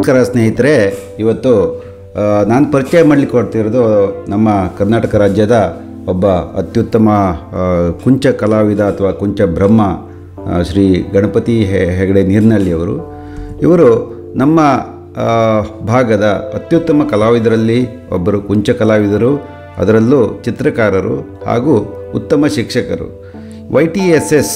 ನಮಸ್ಕಾರ ಸ್ನೇಹಿತರೆ ಇವತ್ತು ಆ, ನಾನು ಪರಿಚಯ ಮಾಡಲಿಕ್ಕೆ ಹೊರಟಿರೋದು ನಮ್ಮ ಕರ್ನಾಟಕ ರಾಜ್ಯದ ಒಬ್ಬ ಅತ್ಯುತ್ತಮ ಆ, ಕುಂಚ ಕಲಾವಿದ ಅಥವಾ ಕುಂಚ ಬ್ರಹ್ಮ ಆ, ಶ್ರೀ ಗಣಪತಿ ಹೆ- ಹೆಗಡೆ ನೀರ್ನಳ್ಳಿಯವರು ಇವರು ನಮ್ಮ ಆ, ಭಾಗದ ಅತ್ಯುತ್ತಮ ಕಲಾವಿದರಲ್ಲಿ ಒಬ್ಬರು ಕುಂಚ ಕಲಾವಿದರು ಅದರಲ್ಲೂ ಚಿತ್ರಕಾರರು ಹಾಗೂ ಉತ್ತಮ ಶಿಕ್ಷಕರು ವೈ ಟಿ ಎಸ್ ಎಸ್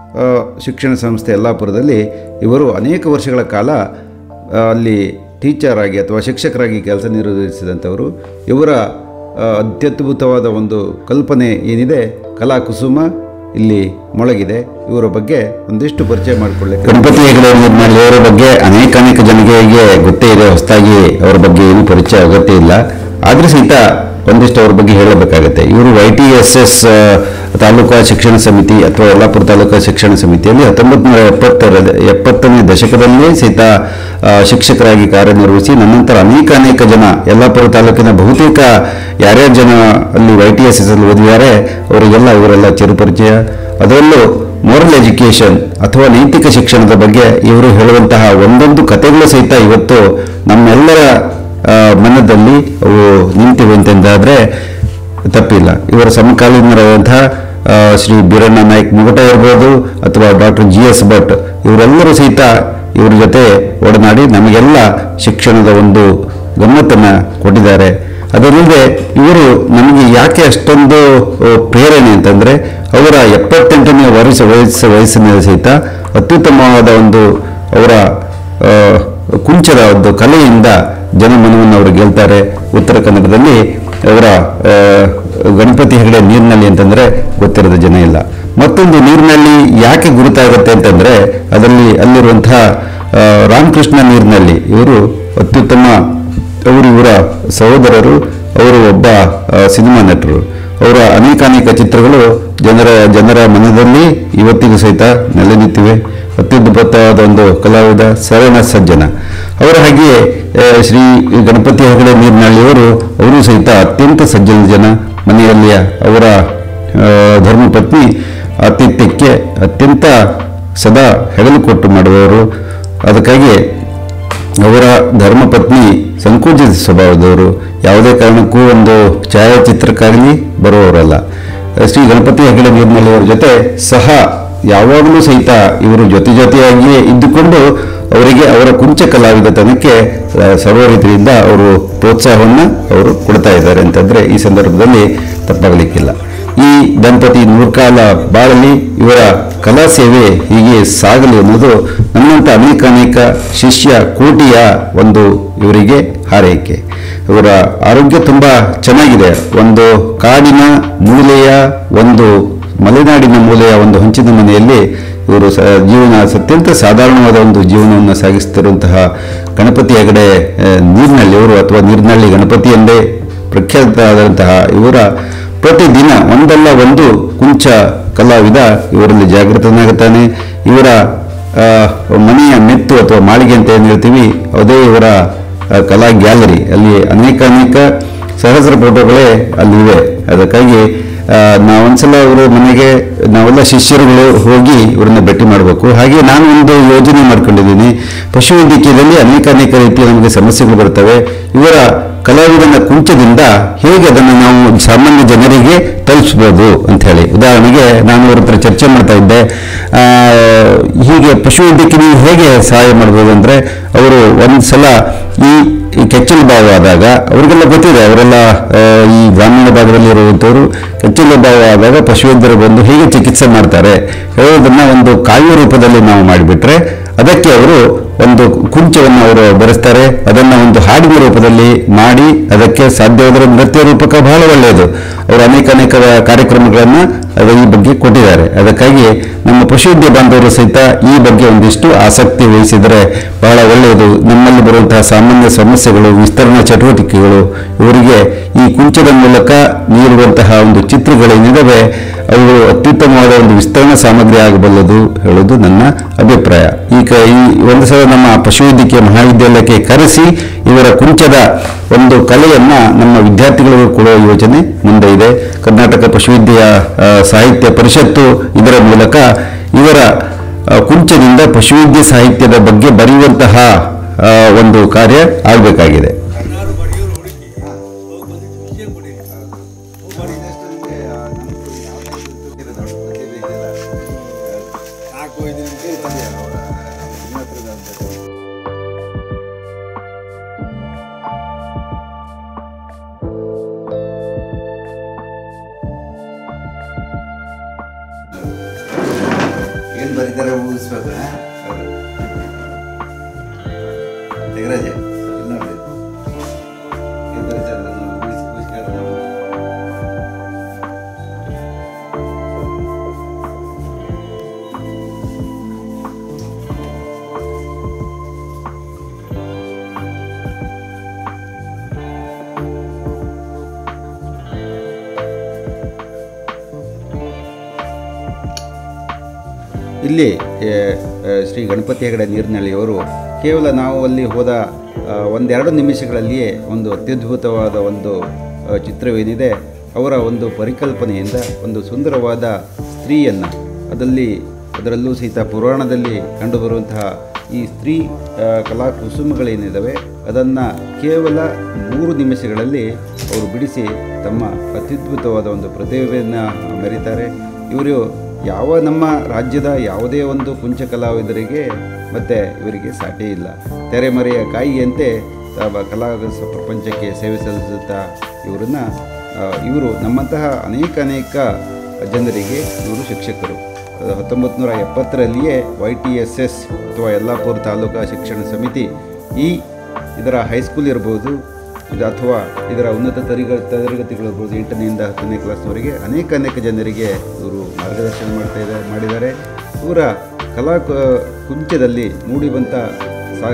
ಶಿಕ್ಷಣ ಸಂಸ್ಥೆ ಯಲ್ಲಾಪುರದಲ್ಲಿ ಇವರು ಅನೇಕ ವರ್ಷಗಳ ಕಾಲ ಆ, ಅಲ್ಲಿ ಟೀಚರ್ ಆಗಿ ಅಥವಾ ಶಿಕ್ಷಕರಾಗಿ ಕೆಲಸ ನಿರ್ವಹಿಸಿದಂಥವರು ಇವರ ಆ, ಅತ್ಯದ್ಭುತವಾದ ಒಂದು ಕಲ್ಪನೆ ಏನಿದೆ ಕಲಾ ಕುಸುಮ ಇಲ್ಲಿ ಮೊಳಗಿದೆ ಇವರ ಬಗ್ಗೆ ಒಂದಿಷ್ಟು ಪರಿಚಯ ಮಾಡಿಕೊಳ್ಳಿಕ್ಕೆ ಗಣಪತಿ ಹೆಗಡೆ ನಿರ್ಮಲ್ ಅವರ ಬಗ್ಗೆ ಅನೇಕ ಅನೇಕ ಜನರಿಗೆ ಗೊತ್ತೇ ಇದೆ ಹೊಸದಾಗಿ ಅವರ ಬಗ್ಗೆ ಏನು ಪರಿಚಯ ಅಗತ್ಯ ಇಲ್ಲ ಆದರೂ ಸಹಿತ ಒಂದಿಷ್ಟು ಅವ್ರ ಬಗ್ಗೆ ಹೇಳಬೇಕಾಗತ್ತೆ ಇವರು Y T S S taluka ಶಿಕ್ಷಣ ಸಮಿತಿ ಅಥವಾ ಯಲ್ಲಾಪುರ ತಾಲೂಕಾ ಶಿಕ್ಷಣ ಸಮಿತಿಯಲ್ಲಿ ಹತ್ತೊಂಬತ್ತು ನೂರ ಎಪ್ಪತ್ತರ ಎಪ್ಪತ್ತನೇ ದಶಕದಲ್ಲೇ ಸಹಿತ ಆ, ಶಿಕ್ಷಕರಾಗಿ ಕಾರ್ಯನಿರ್ವಹಿಸಿ ನನ್ನಂತರ ಅನೇಕ ಅನೇಕ ಜನ ಯಲ್ಲಾಪುರ ತಾಲೂಕಿನ ಬಹುತೇಕ ಯಾರ್ಯಾರು ಜನ ಅಲ್ಲಿ ವೈ ಟಿ ಎಸ್ ಎಸ್ ಅಲ್ಲಿ ಓದಿದ್ದಾರೆ ಅವರಿಗೆಲ್ಲ ಇವರೆಲ್ಲ ಚಿರುಪರಿಚಯ ಅದರಲ್ಲೂ ಮೋರಲ್ ಎಜುಕೇಷನ್ ಅಥವಾ ನೈತಿಕ ಶಿಕ್ಷಣದ ಬಗ್ಗೆ ಇವರು ಹೇಳುವಂತಹ ಒಂದೊಂದು ಕಥೆಗಳು ಸಹಿತ ಇವತ್ತು ನಮ್ಮೆಲ್ಲರ ಆ, ಮನದಲ್ಲಿ ಅವು ನಿಂತಿವೆ ಅಂತಂದಾದರೆ ತಪ್ಪಿಲ್ಲ ಇವರ ಸಮಕಾಲೀನರಾದಂತಹ ಆ, ಶ್ರೀ ಬೀರಣ್ಣ ನಾಯ್ಕ್ ಮುಗಟ ಇರ್ಬೋದು ಅಥವಾ ಡಾಕ್ಟರ್ ಜಿ ಎಸ್ ಭಟ್ ಇವರೆಲ್ಲರೂ ಸಹಿತ ಇವ್ರ ಜೊತೆ ಒಡನಾಡಿ ನಮಗೆಲ್ಲ ಶಿಕ್ಷಣದ ಒಂದು ಗಮ್ಮತ್ತನ್ನು ಕೊಟ್ಟಿದ್ದಾರೆ ಅದಲ್ಲದೆ ಇವರು ನಮಗೆ ಯಾಕೆ ಅಷ್ಟೊಂದು ಆ, ಪ್ರೇರಣೆ ಅಂತಂದರೆ ಅವರ ಎಪ್ಪತ್ತೆಂಟನೇ ವರ್ಷ ವಯಸ್ಸು ವಯಸ್ಸಿನಲ್ಲಿ ಸಹಿತ ಅತ್ಯುತ್ತಮವಾದ ಒಂದು ಅವರ ಆ, ಕುಂಚದ ಒಂದು ಕಲೆಯಿಂದ ಜನಮನವನ್ನು ಅವರು ಗೆಲ್ತಾರೆ ಉತ್ತರ ಕನ್ನಡದಲ್ಲಿ ಅವರ ಆ, ಗಣಪತಿ ಹೆಗಡೆ ನೀರಿನಲ್ಲಿ ಅಂತಂದರೆ ಗೊತ್ತಿರೋದು ಜನ ಇಲ್ಲ ಮತ್ತೊಂದು ನೀರಿನಲ್ಲಿ ಯಾಕೆ ಗುರುತಾಗುತ್ತೆ ಅಂತಂದರೆ ಅದರಲ್ಲಿ ಅಲ್ಲಿರುವಂತಹ ಆ, ರಾಮಕೃಷ್ಣ ನೀರಿನಲ್ಲಿ ಇವರು ಅತ್ಯುತ್ತಮ ಅವರು ಇವರ ಸಹೋದರರು ಅವರು ಒಬ್ಬ ಆ, ಸಿನಿಮಾ ನಟರು ಅವರ ಅನೇಕ ಅನೇಕ ಚಿತ್ರಗಳು ಜನರ ಜನರ ಮನದಲ್ಲಿ ಇವತ್ತಿಗೂ ಸಹಿತ ನೆಲೆ ನಿಂತಿವೆ ಅತ್ಯದ್ಭುತವಾದ ಒಂದು ಕಲಾವಿದ ಸರಳ ಸಜ್ಜನ ಅವರ ಹಾಗೆಯೇ ಆ, ಶ್ರೀ ಗಣಪತಿ ಹೆಗಡೆ ನೀರ್ನಳ್ಳಿಯವರು ಅವರು ಸಹಿತ ಅತ್ಯಂತ ಸಜ್ಜನ ಜನ ಮನೆಯಲ್ಲಿಯ ಅವರ ಆ, ಧರ್ಮಪತ್ನಿ ಆತಿಥ್ಯಕ್ಕೆ ಅತ್ಯಂತ ಸದಾ ಹೆಗಲು ಕೊಟ್ಟು ಮಾಡುವವರು ಅದಕ್ಕಾಗಿ ಅವರ ಧರ್ಮಪತ್ನಿ ಸಂಕೋಚಿತ ಸ್ವಭಾವದವರು ಯಾವುದೇ ಕಾರಣಕ್ಕೂ ಒಂದು ಛಾಯಾಚಿತ್ರಕ್ಕಾಗಲಿ ಬರುವವರಲ್ಲ ಶ್ರೀ ಗಣಪತಿ ಹೆಗಡೆ ನೀರ್ನಲ್ಲಿ ಅವರ ಜೊತೆ ಸಹ ಯಾವಾಗಲೂ ಸಹಿತ ಇವರು ಜೊತೆ ಜೊತೆಯಾಗಿಯೇ ಇದ್ದುಕೊಂಡು ಅವರಿಗೆ ಅವರ ಕುಂಚ ಕಲಾವಿದತನಕ್ಕೆ ಆ, ಸರ್ವ ರೀತಿಯಿಂದ ಅವರು ಪ್ರೋತ್ಸಾಹವನ್ನು ಅವರು ಕೊಡ್ತಾ ಇದ್ದಾರೆ ಅಂತಂದರೆ ಈ ಸಂದರ್ಭದಲ್ಲಿ ತಪ್ಪಾಗಲಿಕ್ಕಿಲ್ಲ ಈ ದಂಪತಿ ನೂರ್ಕಾಲ ಬಾಳಲಿ ಇವರ ಕಲಾ ಸೇವೆ ಹೀಗೆ ಸಾಗಲಿ ಅನ್ನೋದು ನನ್ನಂಥ ಅನೇಕ ಅನೇಕ ಶಿಷ್ಯ ಕೋಟಿಯ ಒಂದು ಇವರಿಗೆ ಹಾರೈಕೆ ಇವರ ಆರೋಗ್ಯ ತುಂಬ ಚೆನ್ನಾಗಿದೆ ಒಂದು ಕಾಡಿನ ಮೂಲೆಯ ಒಂದು ಮಲೆನಾಡಿನ ಮೂಲೆಯ ಒಂದು ಹಂಚಿನ ಮನೆಯಲ್ಲಿ ಇವರು ಸ ಜೀವನ ಅತ್ಯಂತ ಸಾಧಾರಣವಾದ ಒಂದು ಜೀವನವನ್ನು ಸಾಗಿಸ್ತಿರುವಂತಹ ಗಣಪತಿ ಹೆಗಡೆ ಆ, ನೀರ್ನಳ್ಳಿ ಇವರು ಅಥವಾ ನೀರ್ನಳ್ಳಿ ಗಣಪತಿ ಎಂದೇ ಪ್ರಖ್ಯಾತರಾದಂತಹ ಇವರ ಪ್ರತಿದಿನ ಒಂದಲ್ಲ ಒಂದು ಕುಂಚ ಕಲಾವಿದ ಇವರಲ್ಲಿ ಜಾಗೃತನಾಗುತ್ತಾನೆ ಇವರ ಆ, ಮನೆಯ ಮೆತ್ತು ಅಥವಾ ಮಾಳಿಗೆ ಅಂತ ಏನು ಹೇಳ್ತೀವಿ ಅದೇ ಇವರ ಆ, ಕಲಾ ಗ್ಯಾಲರಿ ಅಲ್ಲಿ ಅನೇಕ ಅನೇಕ ಸಹಸ್ರ ಫೋಟೋಗಳೇ ಅಲ್ಲಿವೆ ಅದಕ್ಕಾಗಿ ಆ, ನಾವೊಂದ್ಸಲ ಇವರ ಮನೆಗೆ ನಾವೆಲ್ಲ ಶಿಷ್ಯರುಗಳು ಹೋಗಿ ಇವರನ್ನ ಭೇಟಿ ಮಾಡಬೇಕು ಹಾಗೆ ನಾನು ಒಂದು ಯೋಜನೆ ಮಾಡ್ಕೊಂಡಿದ್ದೀನಿ ಪಶುವೈದ್ಯಕೀಯದಲ್ಲಿ ಅನೇಕ ಅನೇಕ ರೀತಿಯ ನಮಗೆ ಸಮಸ್ಯೆಗಳು ಬರ್ತವೆ ಇವರ ಕಲಾವಿದನ ಕುಂಚದಿಂದ ಹೇಗೆ ಅದನ್ನು ನಾವು ಸಾಮಾನ್ಯ ಜನರಿಗೆ ತಲುಪಿಸ್ಬೋದು ಅಂತ ಹೇಳಿ ಉದಾಹರಣೆಗೆ ನಾನು ಅವ್ರ ಹತ್ರ ಚರ್ಚೆ ಮಾಡ್ತಾ ಇದ್ದೆ ಆ, ಹೀಗೆ ಪಶುವೈದ್ಯಕ್ಕೆ ನೀವು ಹೇಗೆ ಸಹಾಯ ಮಾಡ್ಬೋದು ಅಂದರೆ ಅವರು ಒಂದು ಸಲ ಈ ಈ ಕೆಚ್ಚಲು ಬಾವು ಆದಾಗ ಅವರಿಗೆಲ್ಲ ಗೊತ್ತಿದೆ ಅವರೆಲ್ಲ ಆ, ಈ ಗ್ರಾಮೀಣ ಭಾಗದಲ್ಲಿ ಇರುವಂಥವರು ಕೆಚ್ಚಲು ಬಾವು ಆದಾಗ ಪಶುವೈದ್ಯರು ಬಂದು ಹೇಗೆ ಚಿಕಿತ್ಸೆ ಮಾಡ್ತಾರೆ ಹೇಳೋದನ್ನ ಒಂದು ಕಾವ್ಯ ರೂಪದಲ್ಲಿ ನಾವು ಮಾಡಿಬಿಟ್ರೆ ಅದಕ್ಕೆ ಅವರು ಒಂದು ಕುಂಚವನ್ನು ಅವರು ಬರೆಸ್ತಾರೆ ಅದನ್ನು ಒಂದು ಹಾಡಿನ ರೂಪದಲ್ಲಿ ಮಾಡಿ ಅದಕ್ಕೆ ಸಾಧ್ಯವಾದರೆ ನೃತ್ಯ ರೂಪಕ ಬಹಳ ಒಳ್ಳೆಯದು ಅವರು ಅನೇಕ ಅನೇಕ ಕಾರ್ಯಕ್ರಮಗಳನ್ನು ಅದು ಈ ಬಗ್ಗೆ ಕೊಟ್ಟಿದ್ದಾರೆ ಅದಕ್ಕಾಗಿ ನಮ್ಮ ಪಶುವೈದ್ಯ ಬಾಂಧವರು ಸಹಿತ ಈ ಬಗ್ಗೆ ಒಂದಿಷ್ಟು ಆಸಕ್ತಿ ವಹಿಸಿದರೆ ಬಹಳ ಒಳ್ಳೆಯದು ನಮ್ಮಲ್ಲಿ ಬರುವಂತಹ ಸಾಮಾನ್ಯ ಸಮಸ್ಯೆಗಳು ವಿಸ್ತರಣಾ ಚಟುವಟಿಕೆಗಳು ಇವರಿಗೆ ಈ ಕುಂಚದ ಮೂಲಕ ನೀಡುವಂತಹ ಒಂದು ಚಿತ್ರಗಳೇನಿದಾವೆ ಅವು ಅತ್ಯುತ್ತಮವಾದ ಒಂದು ವಿಸ್ತರಣಾ ಸಾಮಗ್ರಿ ಆಗಬಲ್ಲದು ಹೇಳೋದು ನನ್ನ ಅಭಿಪ್ರಾಯ ಈಗ ಈ ಒಂದು ಸಲ ನಮ್ಮ ಪಶುವೈದ್ಯಕೀಯ ಮಹಾವಿದ್ಯಾಲಯಕ್ಕೆ ಕರೆಸಿ ಇವರ ಕುಂಚದ ಒಂದು ಕಲೆಯನ್ನ ನಮ್ಮ ವಿದ್ಯಾರ್ಥಿಗಳಿಗೂ ಕೊಡುವ ಯೋಜನೆ ಮುಂದೆ ಇದೆ ಕರ್ನಾಟಕ ಪಶುವಿದ್ಯಾ ಆ, ಸಾಹಿತ್ಯ ಪರಿಷತ್ತು ಇದರ ಮೂಲಕ ಇವರ ಆ, ಕುಂಚದಿಂದ ಪಶುವೈದ್ಯ ಸಾಹಿತ್ಯದ ಬಗ್ಗೆ ಬರೆಯುವಂತಹ ಆ, ಒಂದು ಕಾರ್ಯ ಆಗಬೇಕಾಗಿದೆ ಏನು ಬರೀತಾರೆ ಊಹಿಸ್ಬೇಕು ತೆಗರಾಜೆ ಇಲ್ಲಿ ನೋಡಿ ಏನು ಬರೀತಾರೆ ಅದನ್ನು ಊಹಿಸಿ ಊಹಿಸಿ ಕೇಳೋಣ. ಇಲ್ಲಿ ಏ, ಆ, ಶ್ರೀ ಗಣಪತಿ ಹೆಗಡೆ ನೀರಿನಳ್ಳಿಯವರು ಕೇವಲ ನಾವು ಅಲ್ಲಿ ಹೋದ ಆ, ಒಂದೆರಡು ನಿಮಿಷಗಳಲ್ಲಿಯೇ ಒಂದು ಅತ್ಯದ್ಭುತವಾದ ಒಂದು ಆ, ಚಿತ್ರವೇನಿದೆ ಅವರ ಒಂದು ಪರಿಕಲ್ಪನೆಯಿಂದ ಒಂದು ಸುಂದರವಾದ ಸ್ತ್ರೀಯನ್ನು ಅದರಲ್ಲಿ ಅದರಲ್ಲೂ ಸಹಿತ ಪುರಾಣದಲ್ಲಿ ಕಂಡುಬರುವಂತಹ ಈ ಸ್ತ್ರೀ ಆ, ಕಲಾ ಕುಸುಮಗಳೇನಿದ್ದಾವೆ ಅದನ್ನು ಕೇವಲ ಮೂರು ನಿಮಿಷಗಳಲ್ಲಿ ಅವರು ಬಿಡಿಸಿ ತಮ್ಮ ಅತ್ಯದ್ಭುತವಾದ ಒಂದು ಪ್ರತಿಭೆಯನ್ನು ಮೆರೀತಾರೆ ಇವರು ಯಾವ ನಮ್ಮ ರಾಜ್ಯದ ಯಾವುದೇ ಒಂದು ಕುಂಚ ಕಲಾವಿದರಿಗೆ ಮತ್ತು ಇವರಿಗೆ ಸಾಟಿ ಇಲ್ಲ ತೆರೆಮರೆಯ ಕಾಯಿಯಂತೆ ತಮ್ಮ ಕಲಾ ಸ- ಪ್ರಪಂಚಕ್ಕೆ ಸೇವೆ ಸಲ್ಲಿಸುತ್ತಾ ಇವರನ್ನು ಇವರು ನಮ್ಮಂತಹ ಅನೇಕ ಅನೇಕ ಜನರಿಗೆ ಇವರು ಶಿಕ್ಷಕರು ಹತ್ತೊಂಬತ್ತು ನೂರ ಎಪ್ಪತ್ತರಲ್ಲಿಯೇ ವೈ ಟಿ ಎಸ್ ಎಸ್ ಅಥವಾ ಯಲ್ಲಾಪುರ ತಾಲೂಕಾ ಶಿಕ್ಷಣ ಸಮಿತಿ ಈ ಇದರ ಹೈಸ್ಕೂಲ್ ಇರ್ಬೋದು ಇದು ಅಥವಾ ಇದರ ಉನ್ನತ ತರಿಗ ತರಗತಿಗಳಿರ್ಬೋದು ಎಂಟನೆಯಿಂದ ಹತ್ತನೇ ಕ್ಲಾಸ್ನವರೆಗೆ ಅನೇಕ ಅನೇಕ ಜನರಿಗೆ ಇವರು ಮಾರ್ಗದರ್ಶನ ಮಾಡ್ತಾ ಇದ್ದಾರೆ ಮಾಡಿದ್ದಾರೆ ಇವರ ಕಲಾ ಕ- ಕುಂಚದಲ್ಲಿ ಮೂಡಿಬಂಥ ಸಾ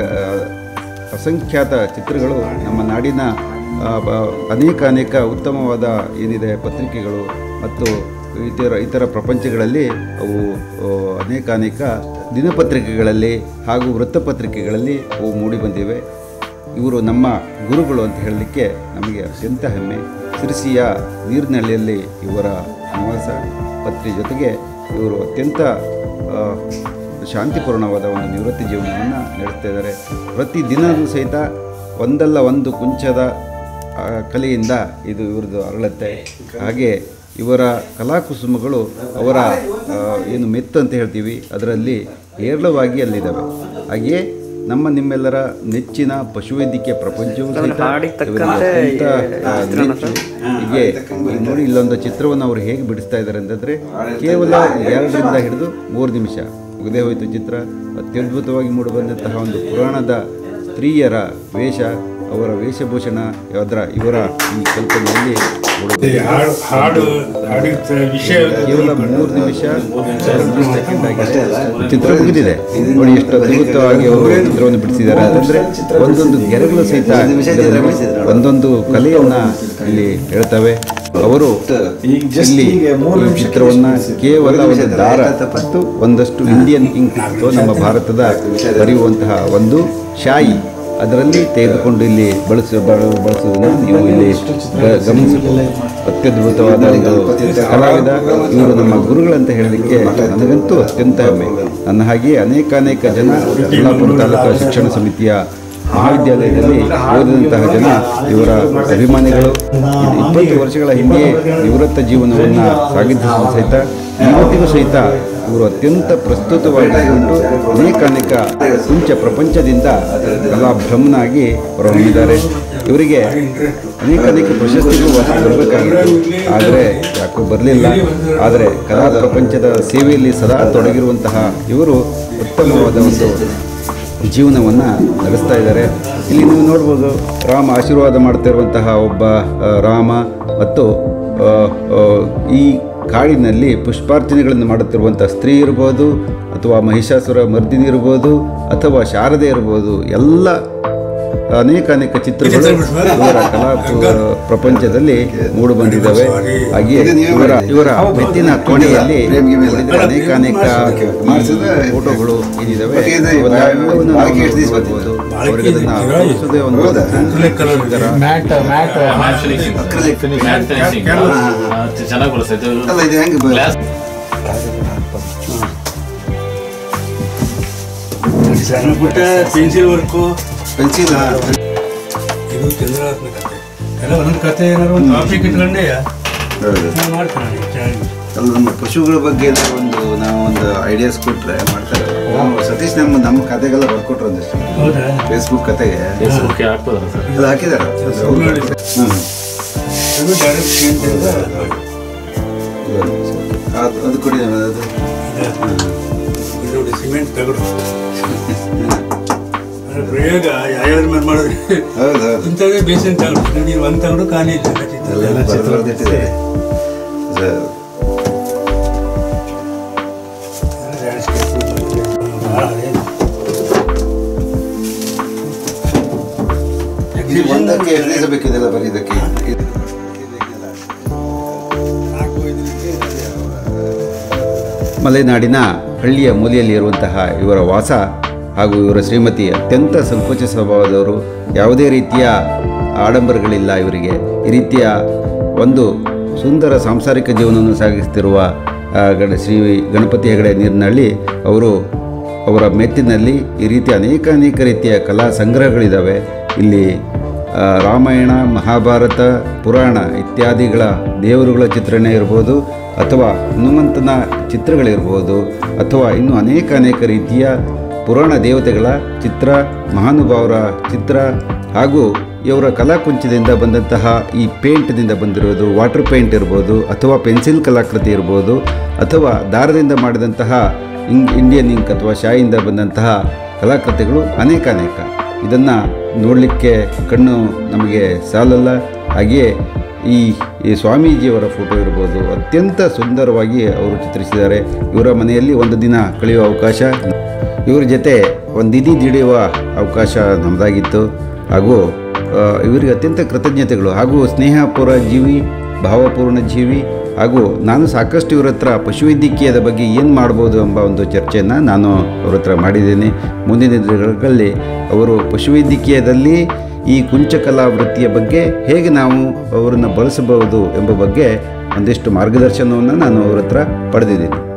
ಅಸಂಖ್ಯಾತ ಚಿತ್ರಗಳು ನಮ್ಮ ನಾಡಿನ ಆ, ಬ- ಅನೇಕ ಅನೇಕ ಉತ್ತಮವಾದ ಏನಿದೆ ಪತ್ರಿಕೆಗಳು ಮತ್ತು ಇತರ ಇತರ ಪ್ರಪಂಚಗಳಲ್ಲಿ ಅವು ಆ, ಅನೇಕ ಅನೇಕ ದಿನಪತ್ರಿಕೆಗಳಲ್ಲಿ ಹಾಗೂ ವೃತ್ತಪತ್ರಿಕೆಗಳಲ್ಲಿ ಅವು ಮೂಡಿಬಂದಿವೆ ಇವರು ನಮ್ಮ ಗುರುಗಳು ಅಂತ ಹೇಳಲಿಕ್ಕೆ ನಮಗೆ ಅತ್ಯಂತ ಹೆಮ್ಮೆ ಸಿರಿಸಿಯ ನೀರಿನಹಳ್ಳಿಯಲ್ಲಿ ಇವರ ನಿವಾಸ ಪತ್ರಿ ಜೊತೆಗೆ ಇವರು ಅತ್ಯಂತ ಆ, ಶಾಂತಿಪೂರ್ಣವಾದ ಒಂದು ನಿವೃತ್ತಿ ಜೀವನವನ್ನು ನಡೆಸ್ತಾ ಇದ್ದಾರೆ ಪ್ರತಿ ದಿನವೂ ಸಹಿತ ಒಂದಲ್ಲ ಒಂದು ಕುಂಚದ ಆ, ಕಲೆಯಿಂದ ಇದು ಇವ್ರದ್ದು ಅರಳುತ್ತೆ ಹಾಗೆ ಇವರ ಕಲಾಕುಸುಮಗಳು ಅವರ ಆ, ಏನು ಮೆತ್ತು ಅಂತ ಹೇಳ್ತೀವಿ ಅದರಲ್ಲಿ ಹೇರಳವಾಗಿ ಅಲ್ಲಿದ್ದಾವೆ ಹಾಗೆಯೇ ನಮ್ಮ ನಿಮ್ಮೆಲ್ಲರ ನೆಚ್ಚಿನ ಪಶುವೈದ್ಯಕೀಯ ಪ್ರಪಂಚವೂ ಸಹಿತ ಇವರಿಗೆ ಅತ್ಯಂತ, ಆ, ನೆಚ್ಚು. ಹೀಗೆ ಇಲ್ಲಿ ನೋಡಿ ಇಲ್ಲೊಂದು ಚಿತ್ರವನ್ನು ಅವರು ಹೇಗೆ ಬಿಡಿಸ್ತಾ ಇದ್ದಾರೆ ಅಂತಂದರೆ ಕೇವಲ ಎರಡರಿಂದ ಹಿಡಿದು ಮೂರು ನಿಮಿಷ ಮುಗದೇ ಹೋಯಿತು ಚಿತ್ರ ಅತ್ಯದ್ಭುತವಾಗಿ ಮೂಡಿಬಂದಂತಹ ಒಂದು ಪುರಾಣದ ಸ್ತ್ರೀಯರ ವೇಷ ಅವರ ವೇಷಭೂಷಣ ಅದರ ಇವರ ಈ ಕಲ್ಪನೆಯಲ್ಲಿ ಮೂಡುತ್ತದೆ. ಹಾಡು ಹಾಡು ಹಾಡಿದ ವಿಷಯ ಕೇವಲ ಮೂರು ನಿಮಿಷ ಹದಿನೈದು ಸೆಕೆಂಡ್ ಆಗಿದೆ ಚಿತ್ರ ಮುಗಿದಿದೆ ನೋಡಿ ಎಷ್ಟು ಅದ್ಭುತವಾಗಿ ಅವರು ಚಿತ್ರವನ್ನು ಬಿಡಿಸಿದ್ದಾರೆ ಅಂತಂದ್ರೆ ಒಂದೊಂದು ಗೆರೆಗಳು ಸಹಿತ ಇದರಲ್ಲಿ ಒಂದೊಂದು ಕಲೆಯನ್ನ ಇಲ್ಲಿ ಹೇಳ್ತವೆ ಅವರು ಇಲ್ಲಿ ಈ ಚಿತ್ರವನ್ನ ಕೇವಲ ಒಂದು ದಾರ ಮತ್ತು ಒಂದಷ್ಟು ಇಂಡಿಯನ್ ಇಂಕ್ ಅಥವಾ ನಮ್ಮ ಭಾರತದ ಬರೆಯುವಂತಹ ಒಂದು ಶಾಯಿ ಅದರಲ್ಲಿ ತೆಗೆದುಕೊಂಡು ಇಲ್ಲಿ ಬಳಸ ಬಳ- ಬಳಸುವುದನ್ನು ನೀವು ಇಲ್ಲಿ ಗ- ಗಮನಿಸಬಹುದು ಅತ್ಯದ್ಭುತವಾದ ಒಂದು ಕಲಾವಿದ ಇವರು ನಮ್ಮ ಗುರುಗಳಂತ ಹೇಳಲಿಕ್ಕೆ ನನಗಂತೂ ಅತ್ಯಂತ ಹೆಮ್ಮೆ ನನ್ನ ಹಾಗೆ ಅನೇಕ ಅನೇಕ ಜನ ಯಲ್ಲಾಪುರ ತಾಲೂಕು ಶಿಕ್ಷಣ ಸಮಿತಿಯ ಮಹಾವಿದ್ಯಾಲಯದಲ್ಲಿ ಓದಿದಂತಹ ಜನ ಇವರ ಅಭಿಮಾನಿಗಳು ಇದು ಇಪ್ಪತ್ತು ವರ್ಷಗಳ ಹಿಂದೆ ನಿವೃತ್ತ ಜೀವನವನ್ನು ಸಾಗಿದ್ದರೂ ಸಹಿತ ಇವತ್ತಿಗೂ ಸಹಿತ ಇವರು ಅತ್ಯಂತ ಪ್ರಸ್ತುತವಾಗಿಕೊಂಡು ಅನೇಕ ಅನೇಕ ಕುಂಚ ಪ್ರಪಂಚದಿಂದ ಕಲಾಭ್ರಮನಾಗಿ ಹೊರಹೊಮ್ಮಿದ್ದಾರೆ ಇವರಿಗೆ ಅನೇಕ ಅನೇಕ ಪ್ರಶಸ್ತಿಗಳು ಬರಬೇಕಾಗಿತ್ತು ಆದರೆ ಯಾಕೋ ಬರಲಿಲ್ಲ ಆದರೆ ಕಲಾ ಪ್ರಪಂಚದ ಸೇವೆಯಲ್ಲಿ ಸದಾ ತೊಡಗಿರುವಂತಹ ಇವರು ಉತ್ತಮವಾದ ಒಂದು ಜೀವನವನ್ನು ನಡೆಸ್ತಾ ಇದ್ದಾರೆ ಇಲ್ಲಿ ನೀವು ನೋಡ್ಬೋದು ರಾಮ ಆಶೀರ್ವಾದ ಮಾಡ್ತಿರುವಂತಹ ಒಬ್ಬ ಆ, ರಾಮ ಮತ್ತು ಆ, ಆ, ಈ ಕಾಡಿನಲ್ಲಿ ಪುಷ್ಪಾರ್ಚನೆಗಳನ್ನು ಮಾಡುತ್ತಿರುವಂಥ ಸ್ತ್ರೀ ಇರ್ಬೋದು ಅಥವಾ ಮಹಿಷಾಸುರ ಮರ್ದಿನಿ ಇರ್ಬೋದು ಅಥವಾ ಶಾರದೆ ಇರ್ಬೋದು ಎಲ್ಲ ಅನೇಕ ಅನೇಕ ಚಿತ್ರಗಳು ಇವರ ಕಲಾ ಪ್ರ- ಪ್ರಪಂಚದಲ್ಲಿ ಮೂಡು ಬಂದಿದ್ದಾವೆ ಹಾಗೆಯೇ ಇವರ ಇವರ ಬೆತ್ತಿನ ಕೋಣೆಯಲ್ಲಿ ನೋಡಿದ್ರೆ ಅನೇಕ ಅನೇಕ ಫೋಟೋಗಳು ಏನಿದಾವೆ ಅವೆಲ್ಲವನ್ನು ನಾವು ನೋಡ್ಬೋದು. ಅವರಿಗೆ ಅದನ್ನ ತೋರಿಸೋದೇ ಒಂದು ಸುಂದರ ಮ್ಯಾಟ್ ಮ್ಯಾಟ್ ಚೆನ್ನಾಗಿ ಬರುತ್ತೆ ಅಲ್ಲ ಇದು ಹೆಂಗೆ ಬ- ಗ್ಲಾಸ್ ಸಣ್ಣ ಪುಟ್ಟ ಪೆನ್ಸಿಲ್ ವರ್ಕು ಪೆನ್ಸಿಲ್ ಇದು ಚಂದ್ರನಾಥನ ಕತೆ ಎಲ್ಲ ಒಂದೊಂದು ಕತೆ ಏನಾದ್ರು ಒಂದು ಟಾಪಿಕ್ ಇಟ್ಕೊಂಡೆ ಹೌದು ನಾನು ಮಾಡ್ತಾನೆ ಚೆನ್ನಾಗಿ ಅಲ್ಲ ನಮ್ಮ ಪಶುಗಳ ಬಗ್ಗೆ ಎಲ್ಲ ಒಂದು ನಾವು ಒಂದು ಐಡಿಯಾಸ್ ಕೊಟ್ರೆ ಮಾಡ್ತಾರೆ ನಾವು ಸತೀಶ್ ನಮ್ಮ ನಮ್ಮ ಕತೆಗೆಲ್ಲ ಬರ್ಕೊಟ್ರು ಒಂದಿಷ್ಟು ಹೌದಾ ಫೇಸ್ಬುಕ್ ಕತೆಗೆ ಫೇಸ್ಬುಕ್ ಹಾಕ್ಬೋದಲ್ಲ ಸರ್ ಅದು ಹಾಕಿದಾರೆ ನೋಡಿ. ಹ್ಮ್. ಅದು ಡೈರೆಕ್ಟ್ ಪೇಂಟ್ ಇಂದ ಅದು ಅದು ಕೊಡಿ ನಮ್ಗೆ ಅದು ಇದು ನೋಡಿ ಸಿಮೆಂಟ್ ತಗಡು ಅದ್ರ ಪ್ರಯೋಗ ಯಾವ್ಯಾವ್ರ ಮೇಲೆ ಮಾಡಿದ್ರೆ ಹೌದು ಹೌದು ಇಂಥದ್ದೇ ಬೇಸಿನ ತಗಡು ನೋಡಿ ಒಂದು ತಗಡು ಖಾಲಿ ಇಲ್ಲ ಎಲ್ಲ ಎಲ್ಲ ಬರೆದು ಬರೆದಿಟ್ಟಿದ್ದಾರೆ ಅದು- ಇದು ಒಂದಕ್ಕೆ ಎರಡು ದಿವಸ ಬೇಕಿದೆಲ್ಲ ಬರೀದಕ್ಕೆ ಇದು- ಮಲೆನಾಡಿನ ಹಳ್ಳಿಯ ಮೂಲೆಯಲ್ಲಿ ಇರುವಂತಹ ಇವರ ವಾಸ ಹಾಗೂ ಇವರ ಶ್ರೀಮತಿ ಅತ್ಯಂತ ಸಂಕೋಚ ಸ್ವಭಾವದವರು ಯಾವುದೇ ರೀತಿಯ ಆಡಂಬರಗಳಿಲ್ಲ ಇವರಿಗೆ ಈ ರೀತಿಯ ಒಂದು ಸುಂದರ ಸಾಂಸಾರಿಕ ಜೀವನವನ್ನು ಸಾಗಿಸ್ತಿರುವ ಆ, ಗಣ ಶ್ರೀ ಗಣಪತಿ ಹೆಗಡೆ ನೀರಿನಹಳ್ಳಿ ಅವರು ಅವರ ಮೆತ್ತಿನಲ್ಲಿ ಈ ರೀತಿ ಅನೇಕ ಅನೇಕ ರೀತಿಯ ಕಲಾ ಸಂಗ್ರಹಗಳಿದ್ದಾವೆ ಇಲ್ಲಿ ಆ, ರಾಮಾಯಣ ಮಹಾಭಾರತ ಪುರಾಣ ಇತ್ಯಾದಿಗಳ ದೇವರುಗಳ ಚಿತ್ರಣ ಇರ್ಬೋದು ಅಥವಾ ಹನುಮಂತನ ಚಿತ್ರಗಳಿರ್ಬೋದು ಅಥವಾ ಇನ್ನೂ ಅನೇಕ ಅನೇಕ ರೀತಿಯ ಪುರಾಣ ದೇವತೆಗಳ ಚಿತ್ರ ಮಹಾನುಭಾವರ ಚಿತ್ರ ಹಾಗೂ ಇವರ ಕಲಾಕುಂಚದಿಂದ ಬಂದಂತಹ ಈ ಪೇಂಟ್ನಿಂದ ಬಂದಿರೋದು ವಾಟರ್ ಪೇಂಟ್ ಇರ್ಬೋದು ಅಥವಾ ಪೆನ್ಸಿಲ್ ಕಲಾಕೃತಿ ಇರ್ಬೋದು ಅಥವಾ ದಾರದಿಂದ ಮಾಡಿದಂತಹ ಇಂಗ್ ಇಂಡಿಯನ್ ಇಂಕ್ ಅಥವಾ ಶಾಯಿಂದ ಬಂದಂತಹ ಕಲಾಕೃತಿಗಳು ಅನೇಕ ಅನೇಕ ಇದನ್ನು ನೋಡಲಿಕ್ಕೆ ಕಣ್ಣು ನಮಗೆ ಸಾಲಲ್ಲ ಹಾಗೆಯೇ ಈ ಈ ಸ್ವಾಮೀಜಿಯವರ ಫೋಟೋ ಇರ್ಬೋದು ಅತ್ಯಂತ ಸುಂದರವಾಗಿ ಅವರು ಚಿತ್ರಿಸಿದ್ದಾರೆ ಇವರ ಮನೆಯಲ್ಲಿ ಒಂದು ದಿನ ಕಳೆಯುವ ಅವಕಾಶ ಇವರ ಜೊತೆ ಒಂದು ನಿಧಿ ದುಡಿಯುವ ಅವಕಾಶ ನಮ್ಮದಾಗಿತ್ತು ಹಾಗೂ ಆ, ಇವರಿಗೆ ಅತ್ಯಂತ ಕೃತಜ್ಞತೆಗಳು ಹಾಗೂ ಸ್ನೇಹಪೂರ್ಣ ಜೀವಿ ಭಾವಪೂರ್ಣ ಜೀವಿ ಹಾಗೂ ನಾನು ಸಾಕಷ್ಟು ಇವ್ರ ಹತ್ರ ಪಶುವೈದ್ಯಕೀಯದ ಬಗ್ಗೆ ಏನು ಮಾಡ್ಬೋದು ಎಂಬ ಒಂದು ಚರ್ಚೆಯನ್ನು ನಾನು ಅವ್ರ ಹತ್ರ ಮಾಡಿದ್ದೇನೆ ಮುಂದಿನ ದಿನಗಳಲ್ಲಿ ಅವರು ಪಶುವೈದ್ಯಕೀಯದಲ್ಲಿ ಈ ಕುಂಚಕಲಾ ವೃತ್ತಿಯ ಬಗ್ಗೆ ಹೇಗೆ ನಾವು ಅವರನ್ನು ಬಳಸಬಹುದು ಎಂಬ ಬಗ್ಗೆ ಒಂದಿಷ್ಟು ಮಾರ್ಗದರ್ಶನವನ್ನು ನಾನು ಅವ್ರ ಹತ್ರ ಪಡೆದಿದ್ದೀನಿ